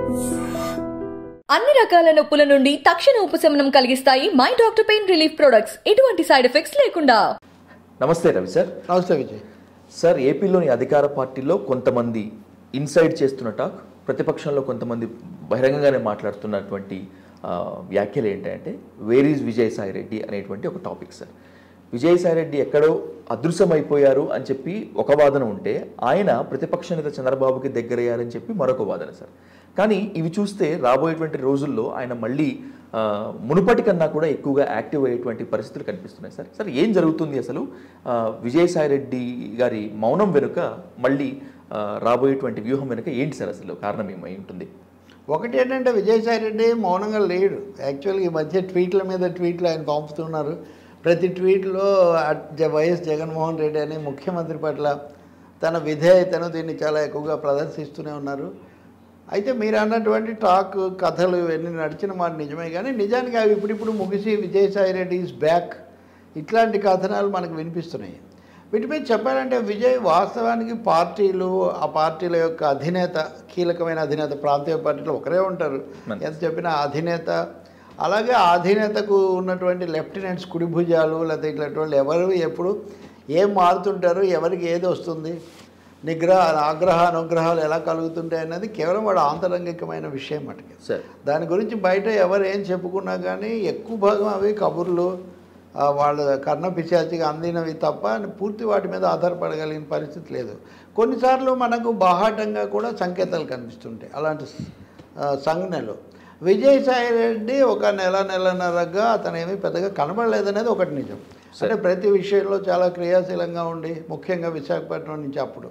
అన్ని రకాల నొప్పుల నుండి తక్షణ ఉపశమనం కలిగిస్తాయి my doctor pain relief products ఎటువంటి సైడ్ ఎఫెక్ట్స్ లేకుండా నమస్తే రవి సార్ నమస్తే విజయ్ సార్ ఏపీలోని అధికార పార్టీలో కొంతమంది ఇన్సైడ్ చేస్తున్న టాక్ ప్రతిపక్షంలో కొంతమంది బహిరంగంగానే మాట్లాడుతున్నటువంటి ఆ, వ్యాఖ్యలు ఏంటంటే వేర్ ఈజ్ విజయసాయి రెడ్డి అనేటువంటి ఒక టాపిక్ సార్ విజయసాయి రెడ్డి ఎక్కడో అదృశ్యమైపోయారు అని చెప్పి ఒక వాదన ఉంటే ఆయన ప్రతిపక్ష నేత చంద్రబాబుకి దగ్గరయ్యారని చెప్పి మరొక వాదన సార్ కానీ ఇవి చూస్తే రాబోయేటువంటి రోజుల్లో ఆయన మళ్ళీ ఆ, మునుపటి కన్నా కూడా ఎక్కువగా యాక్టివ్ అయ్యేటువంటి పరిస్థితులు కనిపిస్తున్నాయి సార్ సార్ ఏం జరుగుతుంది అసలు ఆ, విజయసాయి రెడ్డి గారి మౌనం వెనుక మళ్ళీ ఆ, రాబోయేటువంటి వ్యూహం వెనుక ఏంటి సార్ అసలు కారణం ఏమై ఉంటుంది ఒకటి ఏంటంటే విజయసాయి రెడ్డి మౌనంగా లేడు యాక్చువల్గా ఈ మధ్య ట్వీట్ల మీద ట్వీట్లు ఆయన పంపుతున్నారు ప్రతి ట్వీట్లో అట్ జ- వైఎస్ జగన్మోహన్ రెడ్డి అని ముఖ్యమంత్రి పట్ల తన విధేయతను దీన్ని చాలా ఎక్కువగా ప్రదర్శిస్తూనే ఉన్నారు అయితే మీరు అన్నటువంటి టాక్ కథలు ఇవన్నీ నడిచిన మాట నిజమే కానీ నిజానికి అవి ఇప్పుడిప్పుడు ముగిసి విజయసాయి రెడ్డి ఈజ్ బ్యాక్ ఇట్లాంటి కథనాలు మనకు వినిపిస్తున్నాయి వీటి మీద చెప్పాలంటే విజయ్ వాస్తవానికి పార్టీలు ఆ పార్టీల యొక్క అధినేత కీలకమైన అధినేత ప్రాంతీయ పార్టీలో ఒకరే ఉంటారు మన- ఎంత చెప్పినా అధినేత అలాగే ఆ అధినేతకు ఉన్నటువంటి లెఫ్టినెంట్స్ కుడి భుజాలు లేకపోతే ఇట్లాంటి వాళ్ళు ఎవరు ఎప్పుడు ఏం మారుతుంటారు ఎవరికి ఏది వస్తుంది నిగ్రహ ఆగ్రహ అనుగ్రహాలు ఎలా కలుగుతుంటాయి అన్నది కేవలం వాడు ఆంతరంగికమైన విషయం మటుకే సార్ దాని గురించి బయట ఎవరు ఏం చెప్పుకున్నా కానీ ఎక్కువ భాగం అవి కబుర్లు ఆ, వాళ్ళ కర్ణ పిశాచిగా అందినవి తప్ప పూర్తి వాటి మీద ఆధారపడగలిగిన పరిస్థితి లేదు కొన్నిసార్లు మనకు బాహాటంగా కూడా సంకేతాలు కనిపిస్తుంటాయి అలాంటి ఆ, సంజ్ఞలు విజయసాయి రెడ్డి ఒక నెల నెలన్నరగా అతను ఏమీ పెద్దగా కనబడలేదనేది ఒకటి నిజం అంటే ప్రతి విషయంలో చాలా క్రియాశీలంగా ఉండి ముఖ్యంగా విశాఖపట్నం నుంచి అప్పుడు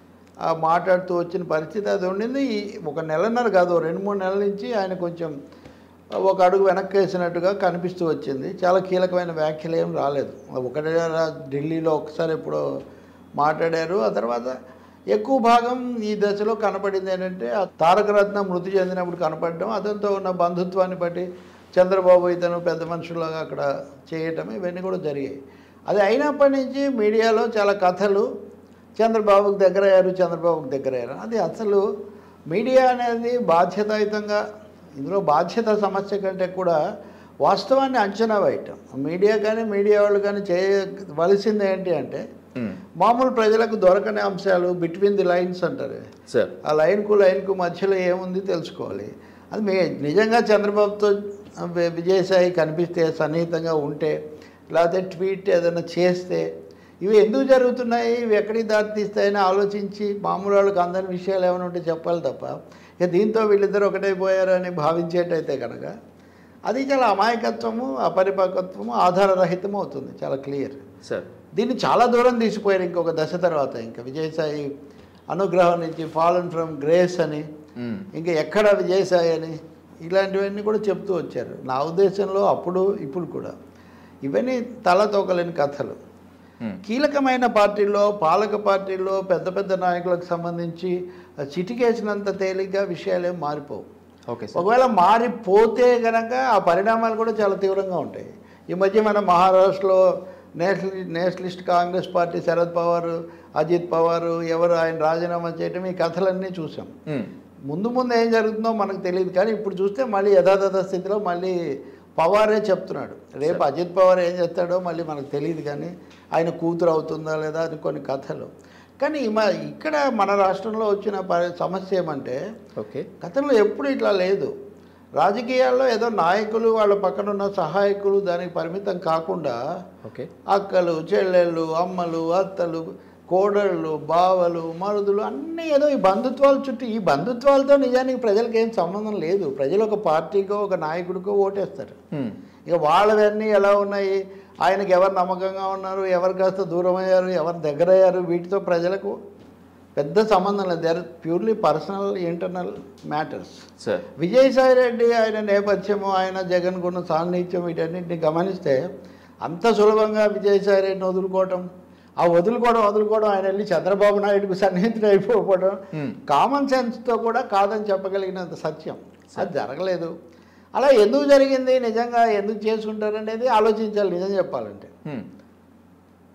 ఆ మాట్లాడుతూ వచ్చిన పరిస్థితి అది ఉండింది ఈ ఒక నెలన్నర కాదు ఓ రెండు మూడు నెలల నుంచి ఆయన కొంచెం ఒక అడుగు వెనక్కి వేసినట్టుగా కనిపిస్తూ వచ్చింది చాలా కీలకమైన వ్యాఖ్యలు ఏం రాలేదు ఒకటే రా- ఢిల్లీలో ఒకసారి ఎప్పుడో మాట్లాడారు ఆ తర్వాత ఎక్కువ భాగం ఈ దశలో కనపడింది ఏంటంటే ఆ తారకరత్న మృతి చెందినప్పుడు కనపడడం అతనితో ఉన్న బంధుత్వాన్ని బట్టి చంద్రబాబు ఇతను పెద్ద మనుషులాగా అక్కడ చేయటం ఇవన్నీ కూడా జరిగాయి అది అయినప్పటి నుంచి మీడియాలో చాలా కథలు చంద్రబాబుకు దగ్గర అయ్యారు చంద్రబాబుకు దగ్గర అయ్యారు అది అసలు మీడియా అనేది బాధ్యతాయుతంగా ఇందులో బాధ్యత సమస్య కంటే కూడా వాస్తవాన్ని అంచనా వేయటం మీడియా కానీ మీడియా వాళ్ళు కానీ చేయవలసింది ఏంటి అంటే మ్మ్. మామూలు ప్రజలకు దొరకని అంశాలు బిట్వీన్ ది లైన్స్ అంటారు సార్ ఆ లైన్కు లైన్కు మధ్యలో ఏముంది తెలుసుకోవాలి అది మీ నిజంగా చంద్రబాబుతో వి- విజయసాయి కనిపిస్తే సన్నిహితంగా ఉంటే లేకపోతే ట్వీట్ ఏదైనా చేస్తే ఇవి ఎందుకు జరుగుతున్నాయి ఇవి ఎక్కడికి దారి తీస్తాయని ఆలోచించి మామూలు వాళ్ళకి అందని విషయాలు ఏమైనా ఉంటే చెప్పాలి తప్ప ఇక దీంతో వీళ్ళిద్దరు ఒకటైపోయారని భావించేటైతే కనుక అది చాలా అమాయకత్వము అపరిపక్వత్వము ఆధారరహితము అవుతుంది చాలా క్లియర్ సార్ దీన్ని చాలా దూరం తీసిపోయారు ఇంకొక దశ తర్వాత ఇంకా విజయసాయి అనుగ్రహం నుంచి ఫాలన్ ఫ్రమ్ గ్రేస్ అని మ్మ్. ఇంకా ఎక్కడ విజయసాయి అని ఇలాంటివన్నీ కూడా చెప్తూ వచ్చారు నా ఉద్దేశంలో అప్పుడు ఇప్పుడు కూడా ఇవన్నీ తల తోకలేని కథలు మ్మ్. కీలకమైన పార్టీల్లో పాలక పార్టీల్లో పెద్ద పెద్ద నాయకులకు సంబంధించి చిటికేసినంత తేలిగ్గా విషయాలు ఏం మారిపోవు ఓకే సార్ ఒకవేళ మారిపోతే గనక ఆ పరిణామాలు కూడా చాలా తీవ్రంగా ఉంటాయి ఈ మధ్య మన మహారాష్ట్రలో నేషనల్ నేషనలిస్ట్ కాంగ్రెస్ పార్టీ శరద్ పవార్ అజిత్ పవార్ ఎవరు ఆయన రాజీనామా చేయటం ఈ కథలన్నీ చూసాం మ్మ్. ముందు ముందు ఏం జరుగుతుందో మనకు తెలియదు కానీ ఇప్పుడు చూస్తే మళ్ళీ యథాతథ స్థితిలో మళ్ళీ పవారే చెప్తున్నాడు రేపు అజిత్ పవార్ ఏం చేస్తాడో మళ్ళీ మనకు తెలియదు కానీ ఆయన కూతురు అవుతుందా లేదా అని కొన్ని కథలు కానీ ఈ మ- ఇక్కడ మన రాష్ట్రంలో వచ్చిన పరి- సమస్య ఏమంటే ఓకే గతంలో ఎప్పుడు ఇట్లా లేదు రాజకీయాల్లో ఏదో నాయకులు వాళ్ళ పక్కన ఉన్న సహాయకులు దానికి పరిమితం కాకుండా ఓకే అక్కలు చెల్లెళ్ళు అమ్మలు అత్తలు కోడళ్ళు బావలు మరుదులు అన్నీ ఏదో ఈ బంధుత్వాల చుట్టూ ఈ బంధుత్వాలతో నిజానికి ప్రజలకు ఏం సంబంధం లేదు ప్రజలు ఒక పార్టీకో ఒక నాయకుడికో ఓటేస్తారు మ్మ్. ఇక వాళ్ళవన్నీ ఎలా ఉన్నాయి ఆయనకి ఎవరు నమ్మకంగా ఉన్నారు ఎవరు కాస్త దూరం అయ్యారు ఎవరు దగ్గర అయ్యారు వీటితో ప్రజలకు పెద్ద సంబంధం లేదు they are purely personal internal matters sir Vijayasai Reddy ఆయన నేపథ్యము ఆయన జగన్ గున్న సాన్నిహిత్యం వీటన్నిటిని గమనిస్తే అంత సులభంగా విజయసాయి రెడ్డిని వదులుకోవటం ఆ వదులుకోవడం వదులుకోవడం ఆయన వెళ్ళి చంద్రబాబు నాయుడుకు సన్నిహితుడు అయిపోవడం Hmm. కామన్ సెన్స్తో కూడా కాదని చెప్పగలిగినంత సత్యం అది జరగలేదు అలా ఎందుకు జరిగింది నిజంగా ఎందుకు చేసుకుంటారు అనేది ఆలోచించాలి నిజం చెప్పాలంటే మ్మ్.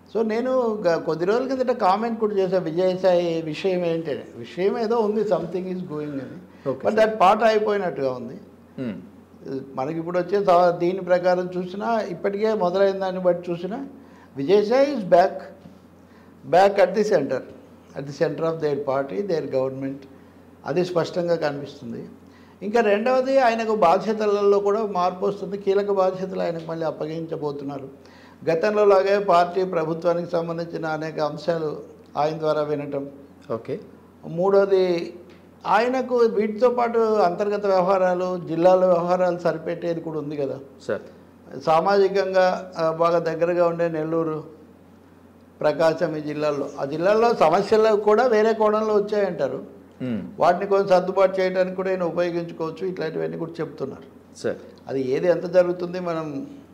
సో నేను గ- కొద్ది రోజుల కిందట కామెంట్ కూడా చేశాను విజయసాయి విషయం ఏంటి అని. విషయం ఏదో ఉంది సంథింగ్ ఈజ్ గోయింగ్ అని Okay, బట్ దట్ పాట అయిపోయినట్టుగా ఉంది మ్మ్. మనకి ఇప్పుడు వచ్చే సా- దీని ప్రకారం చూసినా ఇప్పటికే మొదలైన దాన్ని బట్టి చూసినా Vijayasai is back back at the centre at the centre of their party their government అది స్పష్టంగా కనిపిస్తుంది ఇంకా రెండవది ఆయనకు బాధ్యతలలో కూడా మార్పు వస్తుంది కీలక బాధ్యతలు ఆయనకు మళ్ళీ అప్పగించబోతున్నారు గతంలో లాగే పార్టీ ప్రభుత్వానికి సంబంధించిన అనేక అంశాలు ఆయన ద్వారా వినటం ఓకే మూడోది ఆయనకు వీటితో పాటు అంతర్గత వ్యవహారాలు జిల్లాల వ్యవహారాలు సరిపెట్టేది కూడా ఉంది కదా సార్ సామాజికంగా ఆ, బాగా దగ్గరగా ఉండే నెల్లూరు ప్రకాశం ఈ జిల్లాల్లో ఆ జిల్లాల్లో సమస్యలు కూడా వేరే కోణంలో వచ్చాయంటారు మ్మ్. వాటిని కొంచెం సర్దుబాటు చేయడానికి కూడా ఆయన ఉపయోగించుకోవచ్చు ఇట్లాంటివన్నీ కూడా చెప్తున్నారు సార్ అది ఏది ఎంత జరుగుతుంది మనం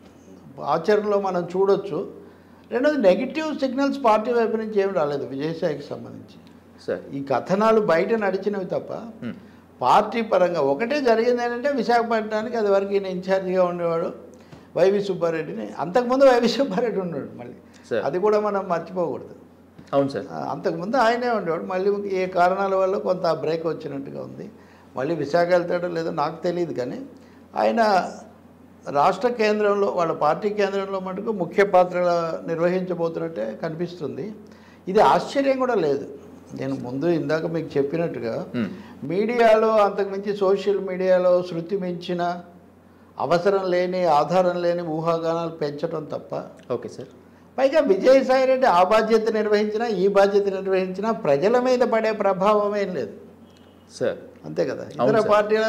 ఆచరణలో మనం చూడొచ్చు రెండోది నెగిటివ్ సిగ్నల్స్ పార్టీ వైపు నుంచి ఏం రాలేదు విజయసాయికి సంబంధించి సార్ ఈ కథనాలు బయట నడిచినవి తప్ప మ్మ్. పార్టీ పరంగా ఒకటే జరిగింది ఏంటంటే విశాఖపట్నానికి అది వరకు ఈయన ఇన్ఛార్జిగా ఉండేవాడు వైవి సుబ్బారెడ్డిని అంతకుముందు వైవి సుబ్బారెడ్డి ఉన్నాడు మళ్ళీ సార్. అది కూడా మనం మర్చిపోకూడదు అవును సార్ ఆ, అంతకుముందు ఆయనే ఉండేవాడు మళ్ళీ ఏ కారణాల వల్ల కొంత బ్రేక్ వచ్చినట్టుగా ఉంది మళ్ళీ విశాఖ వెళ్తాడో లేదో నాకు తెలియదు కానీ ఆయన రాష్ట్ర కేంద్రంలో వాళ్ళ పార్టీ కేంద్రంలో మటుకు ముఖ్య పాత్ర నిర్వహించబోతున్నట్టే కనిపిస్తుంది ఇది ఆశ్చర్యం కూడా లేదు నేను ముందు ఇందాక మీకు చెప్పినట్టుగా మ్మ్. మీడియాలో అంతకుమించి సోషల్ మీడియాలో శృతి మించిన అవసరం లేని ఆధారం లేని ఊహాగానాలు పెంచడం తప్ప ఓకే సార్ పైగా విజయసాయి రెడ్డి ఆ బాధ్యత నిర్వహించినా ఈ బాధ్యత నిర్వహించినా ప్రజల మీద పడే ప్రభావం ఏం లేదు సార్ అంతే కదా అవును ఇతర సార్. పార్టీల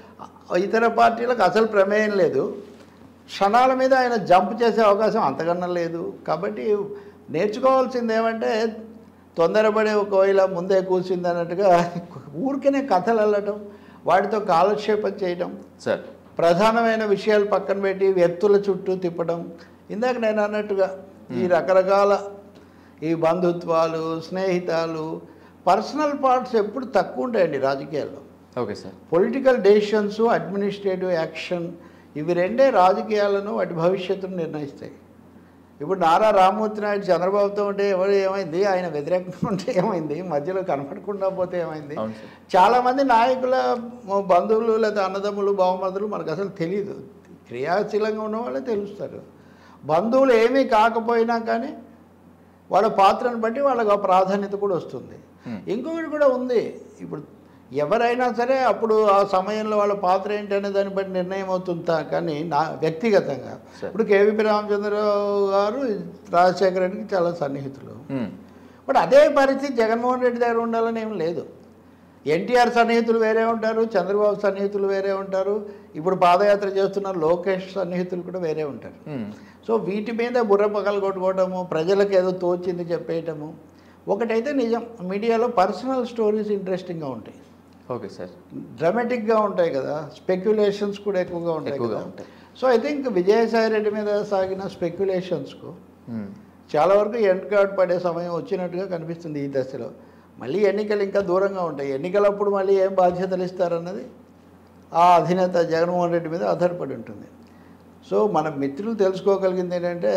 ఇతర పార్టీలకు అసలు ప్రమేయం లేదు క్షణాల మీద ఆయన జంప్ చేసే అవకాశం అంతకన్నా లేదు కాబట్టి నేర్చుకోవాల్సింది ఏమంటే తొందరపడే ఒకవేళ ముందే కూర్చుంది అన్నట్టుగా ఊరికనే కథలు అల్లటం వాటితో కాలక్షేపం చేయడం సార్ ప్రధానమైన విషయాలు పక్కన పెట్టి వ్యక్తుల చుట్టూ తిప్పడం ఇందాక నేను అన్నట్టుగా ఈ రకరకాల ఈ బంధుత్వాలు స్నేహితాలు పర్సనల్ పార్ట్స్ ఎప్పుడు తక్కువ ఉంటాయండి రాజకీయాల్లో okay sir political decisions administrative action ఇవి రెండే రాజకీయాలను వాటి భవిష్యత్తును నిర్ణయిస్తాయి ఇప్పుడు నారా రామ్మూర్తి నాయుడు చంద్రబాబుతో ఉంటే ఎవరు ఏమైంది ఆయన వ్యతిరేకంగా ఉంటే ఏమైంది మధ్యలో కనపడకుండా పోతే ఏమైంది అవును సార్ చాలామంది నాయకుల బంధువులు లేదా అన్నదమ్ములు బావమరుదులు మనకు అసలు తెలియదు క్రియాశీలంగా ఉన్న వాళ్ళే తెలుస్తారు బంధువులు ఏమీ కాకపోయినా కానీ వాళ్ళ పాత్రను బట్టి వాళ్ళకి ఆ ప్రాధాన్యత కూడా వస్తుంది Hmm. ఇంకొకటి కూడా ఉంది ఇప్పుడు ఎవరైనా సరే అప్పుడు ఆ సమయంలో వాళ్ళ పాత్ర ఏంటి అనే దాన్ని బట్టి నిర్ణయం అవుతుందా కానీ నా వ్యక్తిగతంగా Sir. ఇప్పుడు కేవీపీ రామచంద్రరావు గారు రాజశేఖర రెడ్డికి చాలా సన్నిహితులు మ్మ్. బట్ అదే పరిస్థితి జగన్మోహన్ రెడ్డి దగ్గర ఉండాలని ఏం లేదు ఎన్టీఆర్ సన్నిహితులు వేరే ఉంటారు చంద్రబాబు సన్నిహితులు వేరే ఉంటారు ఇప్పుడు పాదయాత్ర చేస్తున్న లోకేష్ సన్నిహితులు కూడా వేరే ఉంటారు మ్మ్. సో వీటి మీద బుర్ర పగలు కొట్టుకోవటము ప్రజలకు ఏదో తోచింది చెప్పేయటము ఒకటైతే నిజం మీడియాలో పర్సనల్ స్టోరీస్ ఇంట్రెస్టింగ్గా ఉంటాయి ఓకే సార్ డ్రామాటిక్గా ఉంటాయి కదా స్పెక్యులేషన్స్ కూడా ఎక్కువగా ఉంటాయి ఎక్కువగా కదా ఉంటాయి. So I think Vijayasai Reddy మీద సాగిన స్పెక్యులేషన్స్కు మ్మ్. చాలా వరకు ఎండ్ కార్డ్ పడే సమయం వచ్చినట్టుగా కనిపిస్తుంది ఈ దశలో మళ్ళీ ఎన్నికలు ఇంకా దూరంగా ఉంటాయి ఎన్నికలప్పుడు మళ్ళీ ఏం బాధ్యతలు ఇస్తారన్నది ఆ అధినేత జగన్మోహన్ రెడ్డి మీద ఆధారపడి ఉంటుంది సో మన మిత్రులు తెలుసుకోగలిగింది ఏంటంటే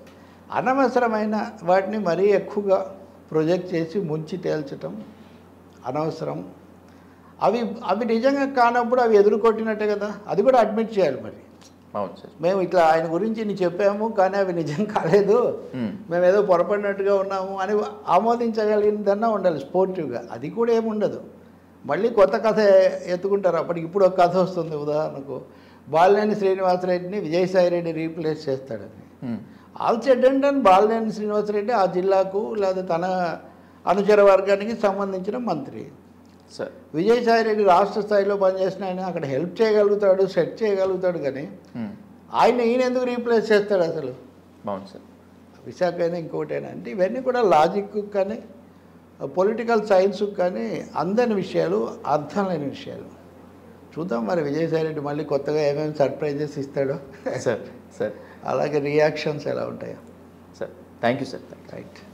అనవసరమైన వాటిని మరీ ఎక్కువగా ప్రొజెక్ట్ చేసి ముంచి తేల్చటం అనవసరం అవి అవి నిజంగా కానప్పుడు అవి ఎదుర్కొట్టినట్టే కదా అది కూడా అడ్మిట్ చేయాలి మరి అవును సార్ మేము ఇట్లా ఆయన గురించి నీ చెప్పాము కానీ అవి నిజం కాలేదు మ్మ్. మేము ఏదో పొరపడినట్టుగా ఉన్నాము అని ఆమోదించగలిగిందన్నా ఉండాలి స్పోర్టివ్గా అది కూడా ఏమి ఉండదు మళ్ళీ కొత్త కథ ఎత్తుకుంటారు అప్పటికి ఇప్పుడు ఒక కథ వస్తుంది ఉదాహరణకు బాలినేని శ్రీనివాసరెడ్డిని విజయసాయిరెడ్డి రీప్లేస్ చేస్తాడని hmm. All said and done Balineni Srinivasa Reddy ఆ జిల్లాకు లేదా తన అనుచర వర్గానికి సంబంధించిన మంత్రి సార్ విజయసాయిరెడ్డి రాష్ట్ర స్థాయిలో పనిచేసిన ఆయన అక్కడ హెల్ప్ చేయగలుగుతాడు సెట్ చేయగలుగుతాడు కానీ మ్మ్. ఆయన ఈయన ఎందుకు రీప్లేస్ చేస్తాడు అసలు అవును సార్ విశాఖ అయినా ఇంకోటైనా అంటే ఇవన్నీ కూడా లాజిక్ కానీ పొలిటికల్ సైన్స్ కానీ అందని విషయాలు అర్థం లేని విషయాలు చూద్దాం మరి విజయసాయిరెడ్డి మళ్ళీ కొత్తగా ఏమేమి సర్ప్రైజెస్ ఇస్తాడో సార్ సార్ అలాగే రియాక్షన్స్ ఎలా ఉంటాయో sir thank you sir right